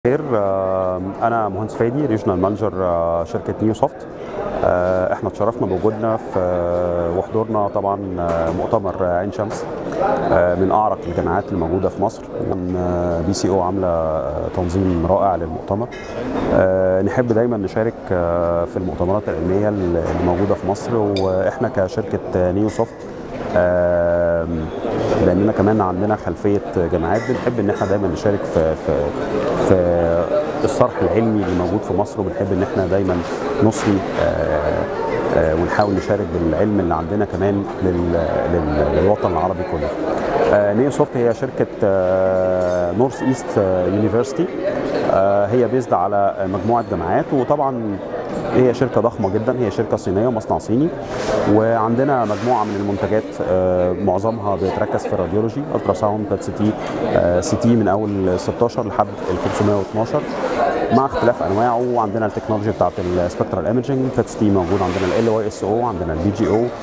خير آه، انا مهندس فادي ريجنال مانجر آه، شركه نيو سوفت آه، احنا اتشرفنا بوجودنا في آه، وحضورنا طبعا آه، مؤتمر آه، عين شمس آه، من اعرق الجامعات الموجوده في مصر بي سي او عامله آه، تنظيم رائع للمؤتمر آه، نحب دايما نشارك آه، في المؤتمرات العلميه اللي موجوده في مصر واحنا كشركه آه، نيو سوفت آم، لاننا كمان عندنا خلفيه جامعات بنحب ان احنا دايما نشارك في في في الصرح العلمي اللي موجود في مصر وبنحب ان احنا دايما نصلي آه، آه، ونحاول نشارك بالعلم اللي عندنا كمان لل- لل- للوطن العربي كله. آه، نيو سوفت هي شركه نورث ايست يونيفرسيتي هي بيزد على مجموعه جامعات وطبعا هي شركه ضخمه جدا هي شركه صينيه مصنع صيني وعندنا مجموعه من المنتجات آه، معظمها بيتركز في الراديولوجي الترا ساوند بات سي تي آه، سي تي من اول 16 لحد ال 512 مع اختلاف انواعه وعندنا التكنولوجي بتاعت السبكترال ايمجنج بات سي تي موجود عندنا ال واي اس او عندنا البي جي او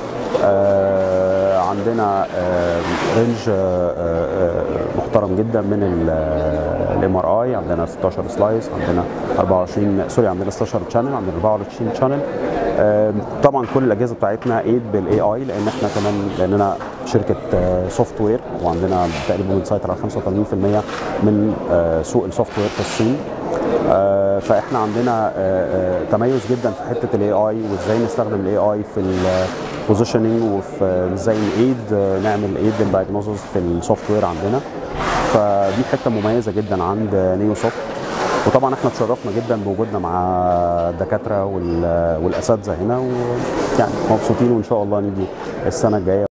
عندنا آه، رينج آه، آه، محترم جدا من الام ار اي عندنا 16 سلايس عندنا 24 سوري عندنا 16 شانل عندنا 24 شانل طبعا كل الاجهزه بتاعتنا ايد بالاي اي لان احنا كمان لاننا شركه سوفت وير وعندنا تقريبا بنسيطر على 85% من آه، سوق السوفت وير في الصين آه، فاحنا عندنا آه، آه، تميز جدا في حته الاي اي وازاي نستخدم الاي اي في البوزيشننج وفي ازاي نعيد آه، نعمل ايد للدايجنوزز في السوفت وير عندنا فدي حته مميزه جدا عند نيو سوفت وطبعا احنا اتشرفنا جدا بوجودنا مع الدكاتره وال- والاساتذه هنا ويعني مبسوطين وان شاء الله نيجي السنه الجايه